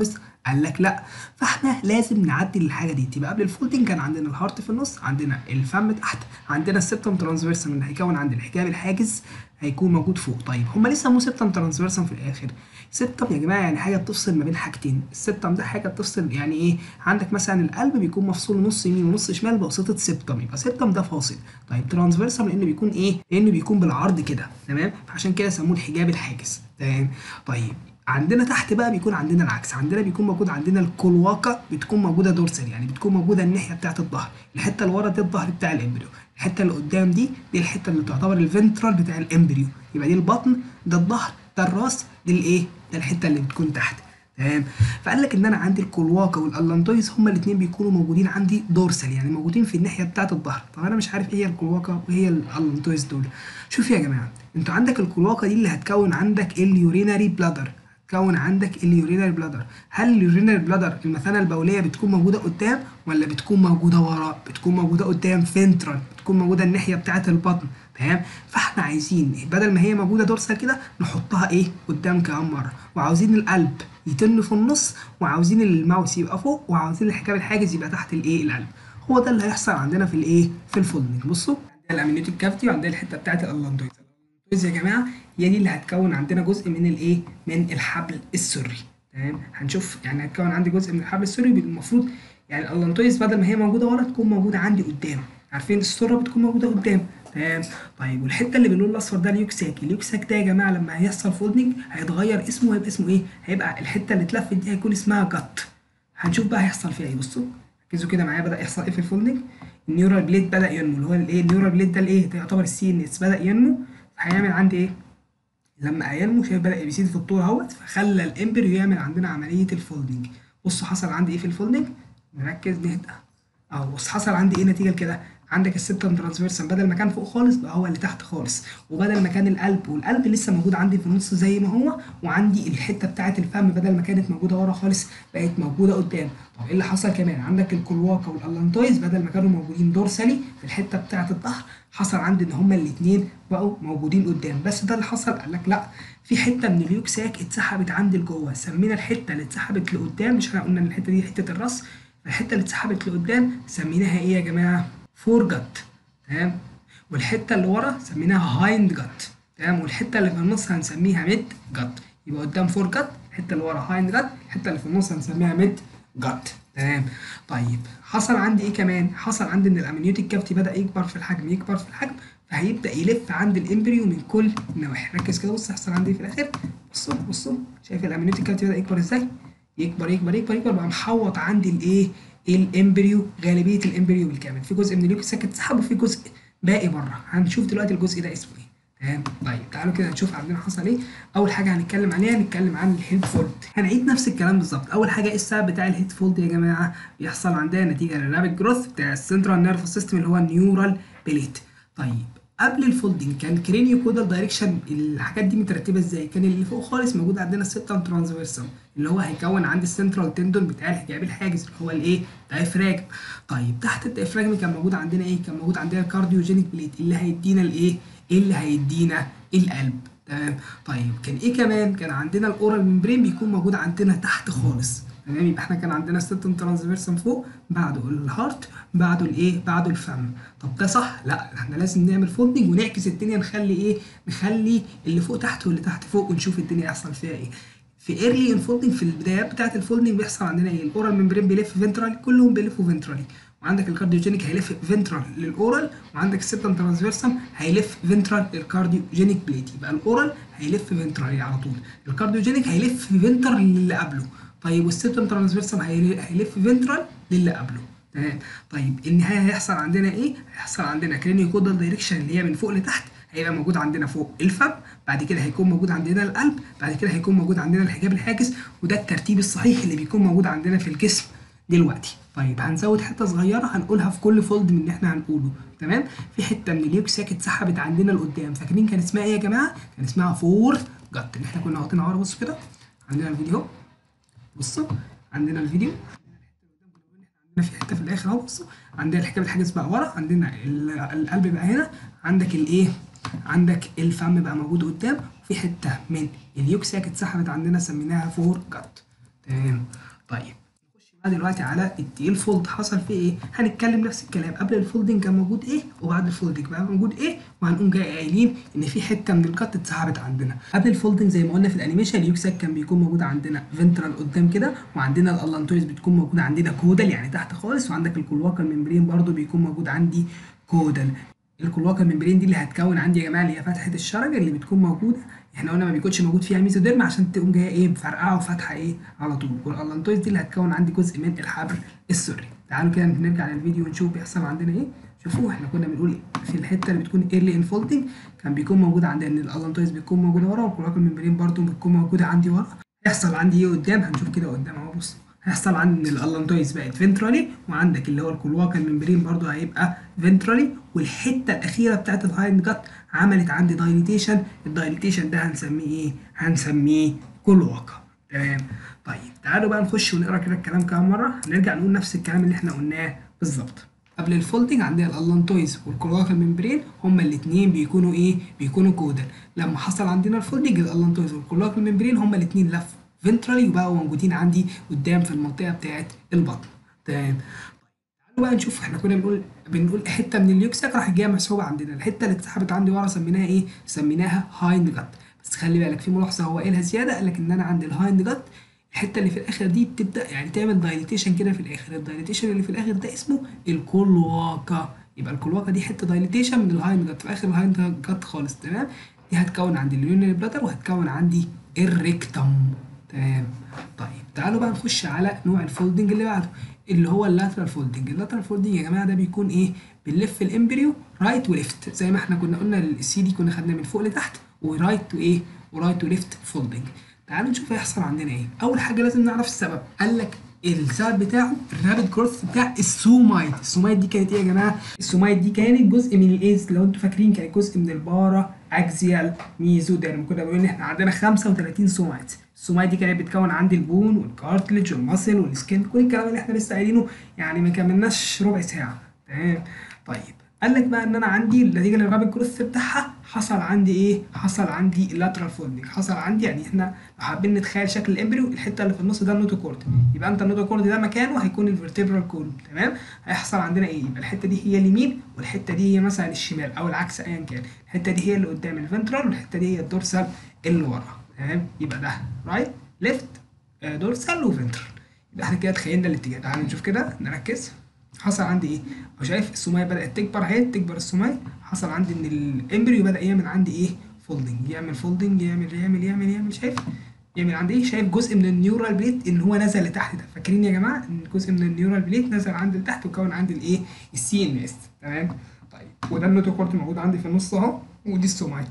Speaker 1: قال لك لا فاحنا لازم نعدل الحاجه دي تبقى قبل الفولدنج كان عندنا الهارت في النص عندنا الفم تحت عندنا السبتم ترانسفيرسم اللي هيكون عند الحجاب الحاجز هيكون موجود فوق طيب هما ليه سموه سبتم ترانسفيرسم في الاخر سبتم يا جماعه يعني حاجه بتفصل ما بين حاجتين السبتم ده حاجه بتفصل يعني ايه عندك مثلا القلب بيكون مفصول نص يمين ونص شمال بواسطه سبتم يبقى سبتم ده فاصل طيب ترانسفيرسم لانه بيكون ايه لانه بيكون بالعرض كده تمام فعشان كده سموه الحجاب الحاجز تمام طيب عندنا تحت بقى بيكون عندنا العكس عندنا بيكون موجود عندنا الكلواقه بتكون موجوده دورسال يعني بتكون موجوده الناحيه بتاعه الظهر الحته اللي ورا دي الظهر بتاع الامبريو الحته اللي قدام دي دي الحته اللي تعتبر الفنترال بتاع الامبريو يبقى دي البطن ده الظهر ده الراس دي الايه ده الحته اللي بتكون تحت تمام فقال لك ان انا عندي الكلواقه والالانتويز هما الاثنين بيكونوا موجودين عندي دورسال يعني موجودين في الناحيه بتاعه الظهر طب انا مش عارف ايه هي الكلواقه وايه الالانتويز دول شوف يا جماعه انتوا عندك الكلواقه دي اللي هتكون عندك اليوريناري بلادر تكون عندك اليورينال بلادر هل اليورينال بلادر المثانه البوليه بتكون موجوده قدام ولا بتكون موجوده ورا بتكون موجوده قدام فنترال بتكون موجوده الناحيه بتاعه البطن تمام فاحنا عايزين بدل ما هي موجوده دورسال كده نحطها ايه قدام كمان مره وعاوزين القلب يتن في النص وعاوزين الماوس يبقى فوق وعاوزين الحجاب الحاجز يبقى تحت الايه القلب هو ده اللي هيحصل عندنا في الايه في الفولدنج بصوا عندنا الامنيوتيك كافتي وعندنا الحته بتاعه الالانتويز الالانتويز يا جماعه هي دي اللي هتكون عندنا جزء من الايه من الحبل السري تمام هنشوف يعني هتكون عندي جزء من الحبل السري المفروض يعني الالانتويز بدل ما هي موجوده ورا تكون موجوده عندي قدام عارفين السره بتكون موجوده قدام تمام طيب والحته اللي باللون الاصفر ده اليوكساك اليوكساك ده يا جماعه لما هيحصل فولدنج هيتغير اسمه هيبقى اسمه ايه هيبقى الحته اللي اتلفت دي هيكون اسمها جت هنشوف بقى هيحصل فيها ايه بصوا ركزوا كده معايا بدا يحصل ايه في الفولدنج النيورال بليد بدا ينمو اللي هو الايه النيورال بليد ده الايه ده يعتبر السي ان اس بدا ينمو هيعمل عندي ايه لما ينمو شايف بدا يزيد في الطول اهوت فخلى الامبريو يعمل عندنا عمليه الفولدنج بصوا حصل عندي ايه في الفولدنج نركز نهدى اهو بص حصل عندي ايه نتيجه لكده عندك السبتم ترانسفيرسم بدل ما كان فوق خالص بقى هو اللي تحت خالص وبدل ما كان القلب والقلب لسه موجود عندي في النص زي ما هو وعندي الحته بتاعه الفم بدل ما كانت موجوده ورا خالص بقت موجوده قدام طب ايه اللي حصل كمان عندك الكلواقه والالانتويز بدل ما كانوا موجودين دورسالي في الحته بتاعه الظهر حصل عندي ان هما الاثنين بقوا موجودين قدام بس ده اللي حصل قال لك لا في حته من اليوكساك اتسحبت عندي لجوه سمينا الحته اللي اتسحبت لقدام مش احنا قلنا ان الحته دي حته الراس الحته اللي اتسحبت لقدام سميناها ايه يا جماعه فور جت تمام والحته اللي ورا سميناها هايند جت تمام والحته اللي في النص هنسميها ميد جت يبقى قدام فور جت الحته اللي ورا هايند جت الحته اللي في النص هنسميها ميد جت تمام طيب حصل عندي ايه كمان حصل عندي ان الامنيوتيك كافتي بدا يكبر في الحجم يكبر في الحجم فهيبدا يلف عند الامبريو من كل النواحي ركز كده بص هيحصل عندي في الاخر بصوا بصوا شايف الامنيوتيك كافتي بدا يكبر ازاي يكبر يكبر يكبر يكبر بقى محوط عندي الايه الامبريو غالبيه الامبريو بالكامل في جزء من اليوكساك اتسحب وفي جزء باقي بره هنشوف دلوقتي الجزء ده اسمه ايه تمام طيب تعالوا كده نشوف عندنا حصل ايه اول حاجه هنتكلم عليها هنتكلم عن الهيد فولد هنعيد نفس الكلام بالظبط اول حاجه ايه السبب بتاع الهيد فولد يا جماعه بيحصل عندنا نتيجه للرابid جروث بتاع السنترال نيرف سيستم اللي هو النيورال بليت طيب قبل الفولدنج كان كرينيو كودال دايركشن الحاجات دي مترتبه ازاي كان اللي فوق خالص موجود عندنا السبتم ترانسفيرسم اللي هو هيكون عندي السنترال تندون بتاع الحجاب الحاجز اللي هو الايه دايفراجم طيب تحت الدايفراجم كان موجود عندنا ايه كان موجود عندنا الكارديوجينيك بليت اللي هيدينا الايه اللي هيدينا القلب تمام طيب كان ايه كمان كان عندنا الاورال ممبرين بيكون موجود عندنا تحت خالص تمام يبقى احنا كان عندنا السبتم ترانسفيرسم فوق بعده الهارت بعده الايه بعده الفم طب ده صح لا احنا لازم نعمل فولدنج ونعكس الدنيا نخلي ايه نخلي اللي فوق تحت واللي تحت فوق ونشوف الدنيا يحصل فيها ايه في ايرلي انفولدنج في البدايات بتاعه الفولدنج بيحصل عندنا ايه الاورال ممبرين بيلف فنترالي كلهم بيلفوا فنترالي وعندك الكارديوجينيك هيلف فنترال للاورال وعندك السبتم ترانسفيرسم هيلف فنترال للكارديوجينيك بليت يبقى الاورال هيلف فنترالي على طول الكارديوجينيك هيلف فنترال للي قبله طيب والسبتم ترانسفيرسم هيلف فنترال للي قبله تمام طيب النهايه هيحصل عندنا ايه هيحصل عندنا كرينيو كودال دايركشن اللي هي من فوق لتحت هيبقى موجود عندنا فوق الفم بعد كده هيكون موجود عندنا القلب بعد كده هيكون موجود عندنا الحجاب الحاجز وده الترتيب الصحيح اللي بيكون موجود عندنا في الجسم دلوقتي طيب هنزود حته صغيره هنقولها في كل فولد من اللي احنا هنقوله تمام في حته من اليوكساك اتسحبت عندنا لقدام فاكرين كان اسمها ايه يا جماعه كان اسمها فور جت اللي احنا كنا واخدينها ورا بصوا كده عندنا الفيديو بصوا عندنا الفيديو عندنا في حته في الاخر اهو بصوا عندنا الحجاب الحاجز بقى ورا عندنا القلب بقى هنا عندك الايه عندك الفم بقى موجود قدام وفي حته من اليوكساك اتسحبت عندنا سميناها فور جت تمام طيب نخش بقى دلوقتي على التيل فولد حصل فيه ايه هنتكلم نفس الكلام قبل الفولدنج كان موجود ايه وبعد الفولدنج بقى موجود ايه وهنقوم جاي قايلين ان في حته من الكت اتسحبت عندنا قبل الفولدنج زي ما قلنا في الانيميشن اليوكساك كان بيكون موجود عندنا فنترال قدام كده وعندنا الالانتويز بتكون موجوده عندنا كودال يعني تحت خالص وعندك الكلواكال ممبرين برده بيكون موجود عندي كودال الكلواكال ممبرين دي اللي هتكون عندي يا جماعه اللي هي فتحه الشرج اللي بتكون موجوده احنا قلنا ما بيكونش موجود فيها ميزوديرم عشان تقوم جايه ايه مفرقعه وفاتحه ايه على طول والالانتويز دي اللي هتكون عندي جزء من الحبل السري تعالوا كده نرجع للفيديو ونشوف بيحصل عندنا ايه شوفوا احنا كنا بنقول في الحته اللي بتكون ايرلي انفولدنج كان بيكون موجود عندنا ان الالانتويز بتكون موجوده ورا والكلواكال ممبرين برده بتكون موجوده عندي ورا هيحصل عندي ايه قدام هنشوف كده قدام اهو بص هيحصل عندي ان الالانتويز بقت فنترالي وعندك اللي هو الكلواكال ممبرين برده هيبقى فنترالي والحته الاخيره بتاعت الهايند جت عملت عندي دايليتيشن الدايليتيشن ده هنسميه ايه هنسميه كلواكا تمام طيب تعالوا بقى نخش ونقرا كده الكلام كام مره هنرجع نقول نفس الكلام اللي احنا قلناه بالظبط قبل الفولدنج عندنا الالانتويز والكلواكال ممبرين هما الاثنين بيكونوا ايه بيكونوا كودال لما حصل عندنا الفولدنج الالانتويز والكلواكال ممبرين هما الاثنين لفوا فنترالي وبقوا موجودين عندي قدام في المنطقه بتاعت البطن تمام تعالوا بقى نشوف احنا كنا بنقول بنقول حته من اليوكساك راح جايه مسحوبه عندنا الحته اللي اتسحبت عندي ورا سميناها ايه سميناها هايند جت بس خلي بالك في ملاحظه هو قايلها زياده قال لك ان انا عند الهايند جت الحته اللي في الاخر دي بتبدا يعني تعمل دايليتيشن كده في الاخر الدايليتيشن اللي في الاخر ده اسمه الكلواكا يبقى الكلواكا دي حته دايليتيشن من الهايند جت في اخر الهايند جت خالص تمام دي هتكون عندي اليونري بلاتر وهتكون عندي الريكتم تمام طيب تعالوا بقى نخش على نوع الفولدنج اللي بعده اللي هو اللاترال فولدنج اللاترال فولدنج يا جماعه ده بيكون ايه بنلف الامبريو رايت وليفت زي ما احنا كنا قلنا السي دي كنا خدناه من فوق لتحت ورايت وايه ورايت وليفت فولدنج تعالوا نشوف هيحصل عندنا ايه اول حاجه لازم نعرف السبب قال لك السبب بتاعه الرابid جروث بتاع السومايد السومايد دي كانت ايه يا جماعه السومايد دي كانت جزء من الايز لو انتوا فاكرين كانت جزء من البارا اكزيال ميزوديرم كنا بنقول ان احنا عندنا 35 سومايد السومايد دي كانت بتكون عندي البون والكارتلج والماسل والسكين كل الكلام اللي احنا لسه قايلينه يعني ما كملناش ربع ساعه تمام طيب قال لك بقى ان انا عندي نتيجه للرابط جروث بتاعها حصل عندي ايه؟ حصل عندي اللاترال فولدنج حصل عندي يعني احنا لو حابين نتخيل شكل الامبريو الحته اللي في النص ده النوتوكورد يبقى انت النوتوكورد ده مكانه هيكون الفرتبرال كولوم تمام؟ هيحصل عندنا ايه؟ يبقى الحته دي هي اليمين والحته دي هي مثلا الشمال او العكس ايا كان الحته دي هي اللي قدام الفنترال والحته دي هي الدورسال اللي ورا تمام؟ يبقى ده رايت ليفت دورسال وفنترال يبقى احنا كده تخيلنا الاتجاه تعالوا نشوف كده نركز حصل عندي ايه؟ هو شايف السمايه بدات تكبر اهي تكبر السمايه حصل عندي ان الامبريو بدا يعمل عندي ايه؟ فولدنج يعمل فولدنج يعمل يعمل يعمل يعمل شايف؟ يعمل عندي ايه؟ شايف جزء من النيورال بليت ان هو نزل لتحت ده فاكرين يا جماعه ان جزء من النيورال بليت نزل عندي لتحت وكون عندي الايه؟ السي ان اس تمام؟ طيب وده النوتوكورت موجود عندي في النص اهو ودي السومايت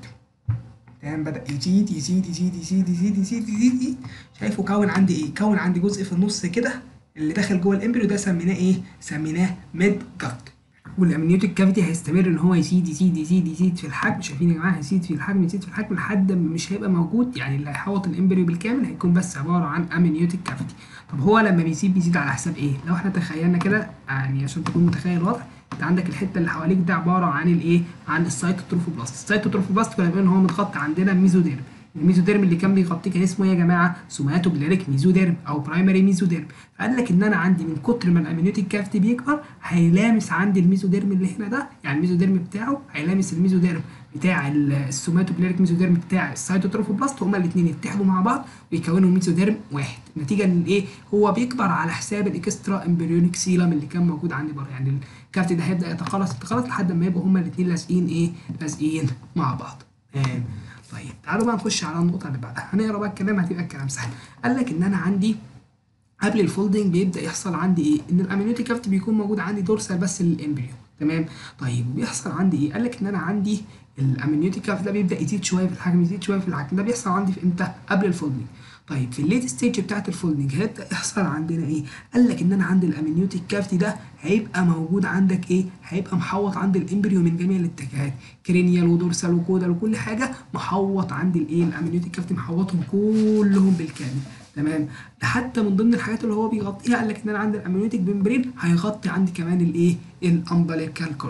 Speaker 1: تمام بدا يزيد يزيد يزيد يزيد يزيد يزيد يزيد, يزيد. شايفه كون عندي ايه؟ كون عندي جزء في النص كده اللي داخل جوه الامبريو ده سميناه ايه؟ سميناه ميد جات والامنيوتيك كافيتي هيستمر ان هو يزيد يزيد يزيد يزيد في الحجم شايفين يا جماعه هيزيد في الحجم يزيد في الحجم لحد ما مش هيبقى موجود يعني اللي هيحوط الامبريو بالكامل هيكون بس عباره عن امنيوتيك كافيتي طب هو لما بيزيد بيزيد على حساب ايه؟ لو احنا تخيلنا كده يعني عشان تكون متخيل الوضع انت عندك الحته اللي حواليك ده عباره عن الايه؟ عن السايتوتروفوبلاست السايتوتروفوبلاست كنا بنقول ان هو متغطى عندنا ميزوديرم الميزوديرم اللي كان بيغطيه كان اسمه ايه يا جماعه؟ سوماتوبليريك ميزوديرم او برايمري ميزوديرم فقال لك ان انا عندي من كتر ما الامنيوتيك كافيتي بيكبر هيلامس عندي الميزوديرم اللي هنا ده يعني الميزوديرم بتاعه هيلامس الميزوديرم بتاع السوماتوبليريك ميزوديرم بتاع السايتوتروفوبلاست هما الاثنين يتحدوا مع بعض ويكونوا ميزوديرم واحد نتيجه ان ايه هو بيكبر على حساب الاكسترا امبريونيك سيلم اللي كان موجود عندي بره يعني الكافيتي ده هيبدا يتقلص يتقلص لحد ما يبقوا هما الاثنين لازقين ايه لازقين مع بعض آه. طيب تعالوا بقى نخش على النقطه اللي بعدها هنقرا بقى الكلام هتبقى الكلام سهل قال لك ان انا عندي قبل الفولدنج بيبدا يحصل عندي ايه ان الامينوتيك كافيتي بيكون موجود عندي دورسال بس للامبريو تمام طيب بيحصل عندي ايه قال لك ان انا عندي الامينوتيك كافيتي ده بيبدا يزيد شويه في الحجم يزيد شويه في الحجم ده بيحصل عندي في امتى قبل الفولدنج طيب في الليت ستيج بتاعت الفولدنج هيبدا يحصل عندنا ايه قال لك ان انا عندي الامينيوتيك كافيتي ده هيبقى موجود عندك ايه هيبقى محوط عند الامبريو من جميع الاتجاهات كرينيال ودورسال وكودال وكل حاجه محوط عند الايه الامينيوتيك كافيتي محوطهم كلهم بالكامل تمام ده حتى من ضمن الحاجات اللي هو بيغطيها قال لك ان انا عندي الامينيوتيك ممبرين هيغطي عندي كمان الايه الامبليكال كورد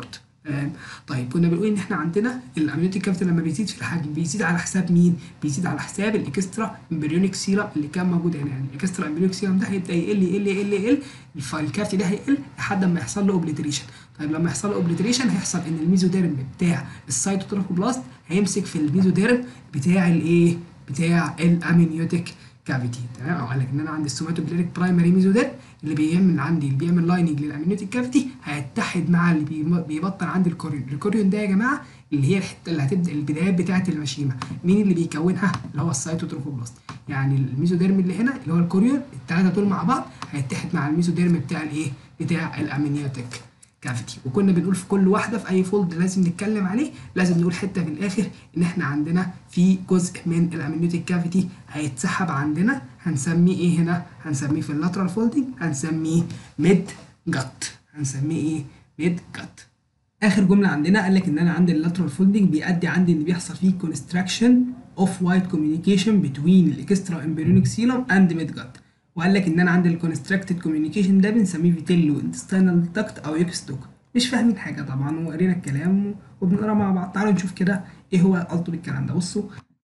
Speaker 1: تمام طيب كنا بنقول ان احنا عندنا الامنيوتيك كافيتي لما بيزيد في الحجم بيزيد على حساب مين؟ بيزيد على حساب الاكسترا امبريونيك سيرم اللي كان موجود هنا يعني الاكسترا امبريونيك سيرم ده هيبدا يقل يقل يقل يقل الكافيتي ده هيقل لحد ما يحصل له اوبليتريشن طيب لما يحصل له اوبليتريشن هيحصل ان الميزوديرم بتاع السيتوتروفوبلاست هيمسك في الميزوديرم بتاع الايه؟ بتاع الامنيوتيك كافيتي تمام او قال لك ان انا عندي السوماتوبليريك برايمري ميزوديرم اللي بيعمل عندي اللي بيعمل لايننج للامنيوتيك كافيتي هيتحد مع اللي بيبطن عندي الكوريون الكوريون ده يا جماعه اللي هي الحته اللي هتبدا البدايات بتاعه المشيمه مين اللي بيكونها اللي هو السيتوتروفوبلاست يعني الميزوديرم اللي هنا اللي هو الكوريون الثلاثه دول مع بعض هيتحد مع الميزوديرم بتاع الايه بتاع الامنيوتيك كافيتي وكنا بنقول في كل واحده في اي فولد لازم نتكلم عليه لازم نقول حته في الاخر ان احنا عندنا في جزء من الامنيوتيك كافيتي هيتسحب عندنا هنسميه ايه هنا هنسميه في اللاترال فولدنج هنسميه ميد جت هنسميه ايه ميد جت اخر جمله عندنا قال لك ان انا عندي اللاترال فولدنج بيؤدي عندي ان بيحصل فيه كونستراكشن اوف وايت كوميونيكيشن بتوين الاكسترا امبريونيك سيلم اند ميد جت وقال لك ان انا عندي الكونستراكتد كوميونيكيشن ده بنسميه فيتيلو انتستينال داكت او يوكستوك مش فاهمين حاجه طبعا وقرينا الكلام وبنقرا مع بعض تعالوا نشوف كده ايه هو قصده بالكلام ده بصوا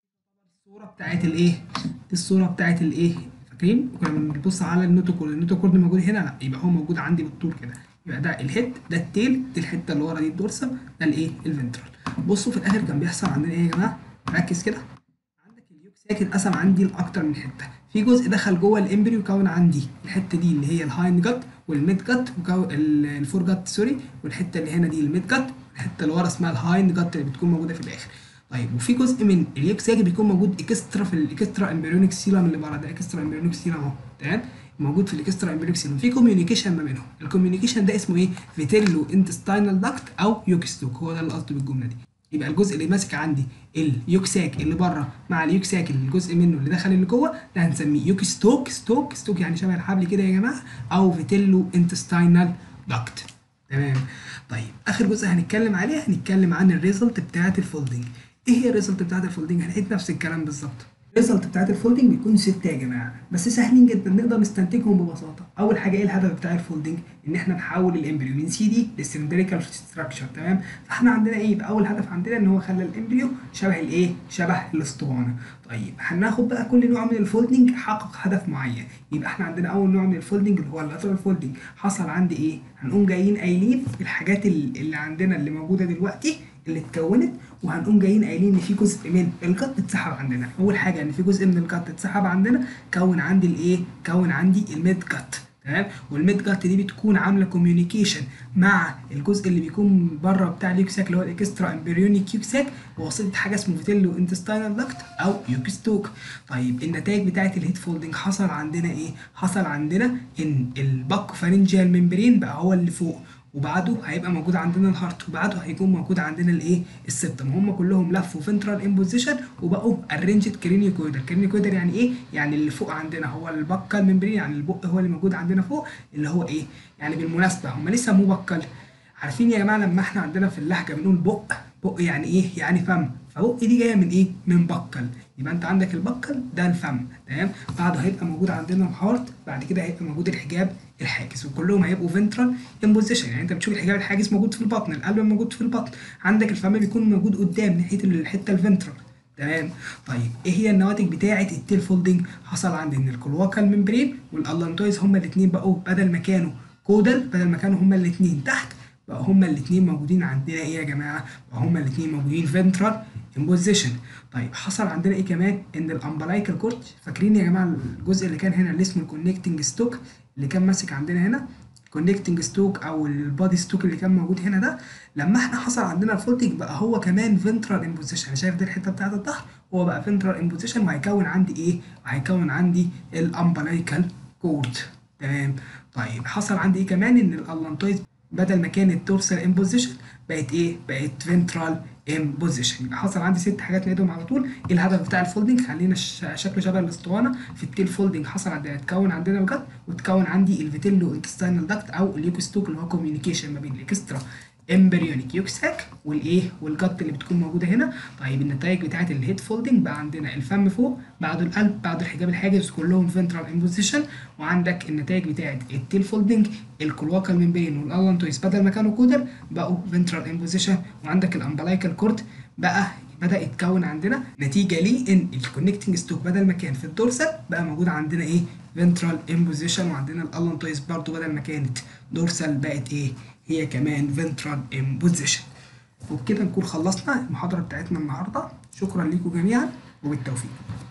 Speaker 1: الصوره بتاعت الايه دي الصوره بتاعت الايه فاكرين كنا بنبص على النوتوكورد النوتوكورد موجود هنا لا يبقى هو موجود عندي بالطول كده يبقى ده الهيد ده التيل دي الحته اللي ورا دي الدورسم ده الايه الفنترال بصوا في الاخر كان بيحصل عندنا ايه يا جماعه ركز كده عندك اليوك ساكن اتقسم عندي لاكتر من حته في جزء دخل جوه الامبريو كون عندي الحته دي اللي هي الهايند جت والميد جت الفور جت سوري والحته اللي هنا دي الميد جت الحته اللي ورا اسمها الهايند جت اللي بتكون موجوده في الاخر طيب وفي جزء من اليوك ساكن بيكون موجود اكسترا في الاكسترا امبريونيك سيلم اللي بره ده اكسترا امبريونيك سيلم اهو تمام موجود في الاكسترا امبريونيك سيلم في كوميونيكيشن ما بينهم الكوميونيكيشن ده اسمه ايه فيتيلو انتستينال داكت او يوكستوك هو ده اللي قصده بالجمله دي يبقى الجزء اللي ماسك عندي اليوكساك اللي بره مع اليوكساك اللي الجزء منه اللي دخل اللي جوه ده هنسميه يوك ستوك ستوك ستوك يعني شبه الحبل كده يا جماعه او فيتيلو انتستينال داكت تمام طيب اخر جزء هنتكلم عليه هنتكلم عن الريزلت بتاعه الفولدنج ايه هي الريزلت بتاعه الفولدنج هنعيد نفس الكلام بالظبط الريزلت بتاعت الفولدنج بيكون ستة يا جماعه بس سهلين جدا نقدر نستنتجهم ببساطه اول حاجه ايه الهدف بتاع الفولدنج ان احنا نحول الامبريو من سي دي لسلندريكال ستراكشر تمام فاحنا عندنا ايه يبقى اول هدف عندنا ان هو خلى الامبريو شبه الايه شبه الاسطوانه طيب هناخد بقى كل نوع من الفولدنج حقق هدف معين يبقى احنا عندنا اول نوع من الفولدنج اللي هو اللاترال فولدنج حصل عندي ايه هنقوم جايين قايلين الحاجات اللي عندنا اللي موجوده دلوقتي اللي اتكونت وهنقوم جايين قايلين ان في جزء من القط اتسحب عندنا اول حاجه ان في جزء من القط اتسحب عندنا كون عندي الايه كون عندي الميد كات تمام والميد جات دي بتكون عامله كوميونيكيشن مع الجزء اللي بيكون بره بتاع اليوكساك اللي هو الاكسترا امبريونيك يوكساك بواسطه حاجه اسمه فيتيلو انتستينال داكت او يوكستوك طيب النتائج بتاعه الهيد فولدنج حصل عندنا ايه حصل عندنا ان الباكو فارنجيال ممبرين بقى هو اللي فوق وبعده هيبقى موجود عندنا الهارت وبعده هيكون موجود عندنا الايه السبتم هم كلهم لفوا فنترال امبوزيشن وبقوا ارينجد كرينيوكويدر كرينيوكويدر يعني ايه يعني اللي فوق عندنا هو البكال ممبرين يعني البق هو اللي موجود عندنا فوق اللي هو ايه يعني بالمناسبه هم ليه سموه بكال عارفين يا جماعه لما احنا عندنا في اللهجه بنقول بق بق يعني ايه يعني فم فبق دي جايه من ايه من بكل يبقى انت عندك البكل ده الفم تمام بعده هيبقى موجود عندنا الهارت بعد كده هيبقى موجود الحجاب الحاجز وكلهم هيبقوا فنترال امبوزيشن يعني انت بتشوف الحجاب الحاجز موجود في البطن القلب موجود في البطن عندك الفم بيكون موجود قدام ناحيه الحته الفنترال تمام طيب ايه هي النواتج بتاعه التيل فولدنج حصل عندي ان الكلواكال ممبرين والالانتويز هما الاثنين بقوا بدل ما كانوا كودل بدل ما كانوا هما الاثنين تحت بقى هما الاثنين موجودين عندنا ايه يا جماعه بقى هما الاثنين موجودين فنترال امبوزيشن طيب حصل عندنا ايه كمان ان الامبلايكال كورت فاكرين يا جماعه الجزء اللي كان هنا اللي اسمه الكونكتنج ستوك اللي كان ماسك عندنا هنا كونكتنج ستوك او البادي ستوك اللي كان موجود هنا ده لما احنا حصل عندنا الفولدنج بقى هو كمان فنترال امبوزيشن شايف دي الحته بتاعت الظهر هو بقى فنترال امبوزيشن وهيكون عندي ايه وهيكون عندي الامبلايكال كورد تمام طيب حصل عندي ايه كمان ان الالانتويز بدل ما كانت تورسال امبوزيشن بقت ايه بقت فنترال امبوزيشن يبقى حصل عندي ست حاجات لقيتهم على طول ايه الهدف بتاع الفولدنج خلينا شكله شبه الاسطوانه في التيل فولدنج حصل عندنا اتكون عندنا الجت وتكون عندي الفيتيلو انتستينال داكت او اليوكستوك اللي هو كوميونيكيشن ما بين الاكسترا امبريونيك يوكساك والايه والجت اللي بتكون موجوده هنا طيب النتائج بتاعت الهيد فولدنج بقى عندنا الفم فوق بعده القلب بعده الحجاب الحاجز كلهم فنترال امبوزيشن وعندك النتائج بتاعت التيل فولدنج الكلواكال ممبرين والالانتويس بدل ما كانوا كودر بقوا فنترال امبوزيشن وعندك الامبلايكال كورد بقى بدا يتكون عندنا نتيجه ليه ان الكونكتنج ستوك بدل ما كان في الدورسال بقى موجود عندنا ايه فنترال امبوزيشن وعندنا الالانتويس برضو بدل ما كانت دورسال بقت ايه هي كمان فنترال امبوزيشن وبكده نكون خلصنا المحاضره بتاعتنا النهارده شكرا لكم جميعا وبالتوفيق